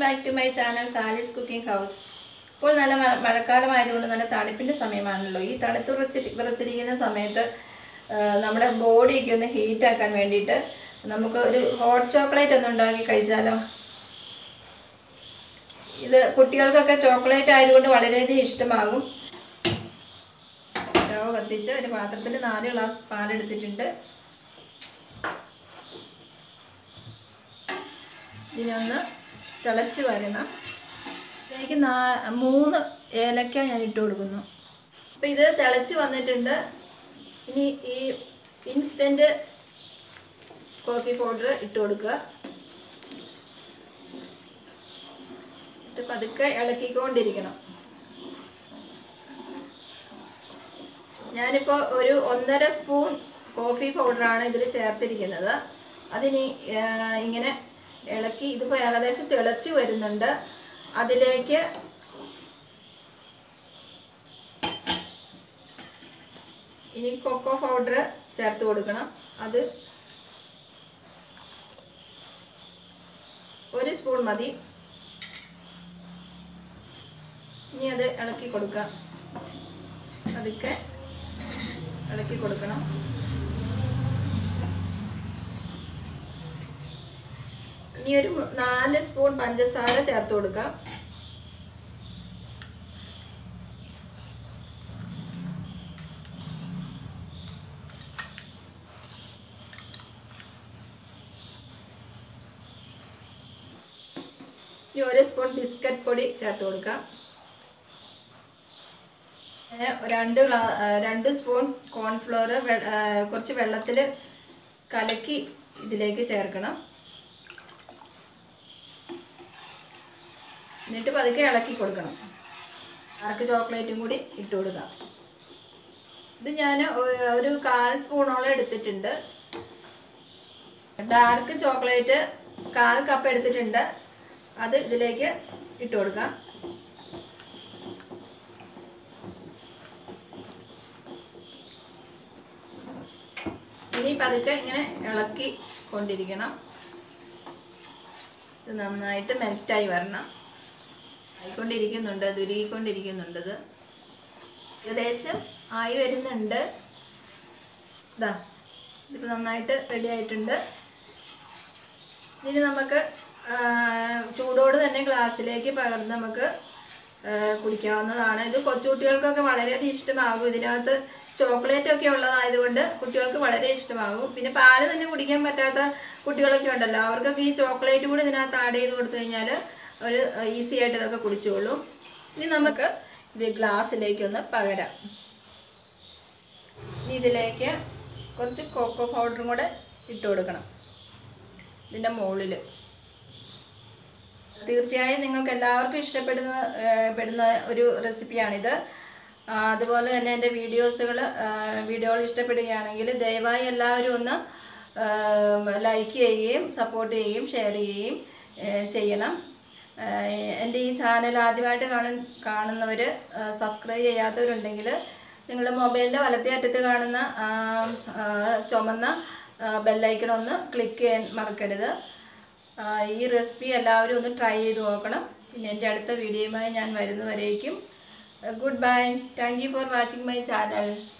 back to my channel Sali's cooking house ഇപ്പോൾ നല്ല മ- മഴക്കാലമായതുകൊണ്ട് നല്ല തണുപ്പിൻ്റെ സമയമാണല്ലോ ഈ തണുത്ത് വിറച്ച് വിറച്ചിരിക്കുന്ന സമയത്ത് ആ, നമ്മുടെ ബോഡിയൊക്കെ ഒന്ന് ഹീറ്റ് ആക്കാൻ വേണ്ടിയിട്ട് നമുക്ക് ഒരു ഹോട്ട് ചോക്ലേറ്റ് ഒന്ന് ഉണ്ടാക്കി കഴിച്ചാലോ ഇത് കുട്ടികൾക്കൊക്കെ ചോക്ലേറ്റ് ആയതുകൊണ്ട് വളരെയധികം ഇഷ്ടമാകും സ്റ്റവ് കത്തിച്ച് ഒരു പാത്രത്തിൽ നാല് ഗ്ലാസ് പാലെടുത്തിട്ടുണ്ട് ഇതിനൊന്ന് തിളച്ച് വരണം ഇതിലേക്ക് നാ മൂന്ന് ഏലക്ക ഞാൻ ഇട്ട് കൊടുക്കുന്നു അപ്പോൾ ഇത് തിളച്ച് വന്നിട്ടുണ്ട് ഇനി ഈ ഇൻസ്റ്റൻറ്റ് കോഫി പൗഡർ ഇട്ട് കൊടുക്കുക എന്നിട്ട് പതുക്കെ ഇളക്കിക്കൊണ്ടിരിക്കണം ഞാനിപ്പോൾ ഒരു ഒന്നര സ്പൂൺ കോഫി പൗഡറാണ് ഇതിൽ ചേർത്തിരിക്കുന്നത് അതിനി ആ, ഇങ്ങനെ ഇളക്കി ഇതിപ്പോൾ ഏകദേശം തിളച്ച് വരുന്നുണ്ട് അതിലേക്ക് ഇനി കൊക്കോ പൗഡർ ചേർത്ത് കൊടുക്കണം അത് ഒരു സ്പൂൺ മതി ഇനി അത് ഇളക്കി കൊടുക്കാം അതൊക്കെ ഇളക്കി കൊടുക്കണം ഇനി ഒരു മു- നാല് സ്പൂൺ പഞ്ചസാര ചേർത്ത് കൊടുക്കാം ഇനി ഒരു സ്പൂൺ ബിസ്ക്കറ്റ് പൊടി ചേർത്ത് കൊടുക്കാം പിന്നെ രണ്ട് ഗ്ലാ ആ, രണ്ട് സ്പൂൺ കോൺഫ്ലോർ കുറച്ച് വെള്ളത്തിൽ കലക്കി ഇതിലേക്ക് ചേർക്കണം എന്നിട്ട് പതുക്കെ ഇളക്കി കൊടുക്കണം ഡാർക്ക് ചോക്ലേറ്റും കൂടി ഇട്ട് കൊടുക്കാം ഇത് ഞാൻ ഒരു കാൽ സ്പൂണോളം എടുത്തിട്ടുണ്ട് ഡാർക്ക് ചോക്ലേറ്റ് കാൽ കപ്പ് എടുത്തിട്ടുണ്ട് അത് ഇതിലേക്ക് ഇട്ട് കൊടുക്കാം ഇനി പതുക്കെ ഇങ്ങനെ ഇളക്കി കൊണ്ടിരിക്കണം ഇത് നന്നായിട്ട് മെൽറ്റായി വരണം ആയിക്കൊണ്ടിരിക്കുന്നുണ്ട് ദുരുകിക്കൊണ്ടിരിക്കുന്നുണ്ട് ഇത് ഏകദേശം ആയി വരുന്നുണ്ട് ഇതാ ഇതിപ്പോൾ നന്നായിട്ട് റെഡി ആയിട്ടുണ്ട് ഇനി നമുക്ക് ആ, ചൂടോട് തന്നെ ഗ്ലാസ്സിലേക്ക് പകർന്ന് നമുക്ക് ആ, കുടിക്കാവുന്നതാണ് ഇത് കൊച്ചുകുട്ടികൾക്കൊക്കെ വളരെയധികം ഇഷ്ടമാകും ഇതിനകത്ത് ചോക്ലേറ്റ് ഒക്കെ ഉള്ളതായതുകൊണ്ട് കുട്ടികൾക്ക് വളരെ ഇഷ്ടമാകും പിന്നെ പാല് തന്നെ കുടിക്കാൻ പറ്റാത്ത കുട്ടികളൊക്കെ ഉണ്ടല്ലോ അവർക്കൊക്കെ ഈ ചോക്ലേറ്റ് കൂടി ഇതിനകത്ത് ആഡ് ചെയ്ത് കൊടുത്തു കഴിഞ്ഞാൽ അവർ ഈസി ആയിട്ട് ഇതൊക്കെ കുടിച്ചോളും ഇനി നമുക്ക് ഇത് ഗ്ലാസ്സിലേക്കൊന്ന് പകരാം ഇനി ഇതിലേക്ക് കുറച്ച് കോക്കോ പൗഡറും കൂടെ ഇട്ട് കൊടുക്കണം ഇതിൻ്റെ മുകളിൽ തീർച്ചയായും നിങ്ങൾക്ക് എല്ലാവർക്കും ഇഷ്ടപ്പെടുന്ന ഏഹ്, പെടുന്ന ഒരു റെസിപ്പിയാണിത് ആ, അതുപോലെ തന്നെ എൻ്റെ വീഡിയോസുകൾ വീഡിയോകൾ ഇഷ്ടപ്പെടുകയാണെങ്കിൽ ദയവായി എല്ലാവരും ഒന്ന് ലൈക്ക് ചെയ്യുകയും സപ്പോർട്ട് ചെയ്യുകയും ഷെയർ ചെയ്യുകയും ഏഹ്, ചെയ്യണം ഏഹ്, എൻ്റെ ഈ ചാനൽ ആദ്യമായിട്ട് കാണു കാണുന്നവർ സബ്സ്ക്രൈബ് ചെയ്യാത്തവരുണ്ടെങ്കിൽ നിങ്ങളുടെ മൊബൈലിൻ്റെ വലത്തേ അറ്റത്ത് കാണുന്ന ആ, ആ, ചുമന്ന ബെല്ലൈക്കൺ ഒന്ന് ക്ലിക്ക് ചെയ്യാൻ മറക്കരുത് ആ, ഈ റെസിപ്പി എല്ലാവരും ഒന്ന് ട്രൈ ചെയ്ത് നോക്കണം പിന്നെ എൻ്റെ അടുത്ത വീഡിയോയുമായി ഞാൻ വരുന്നവരേക്കും good bye thank you for watching my channel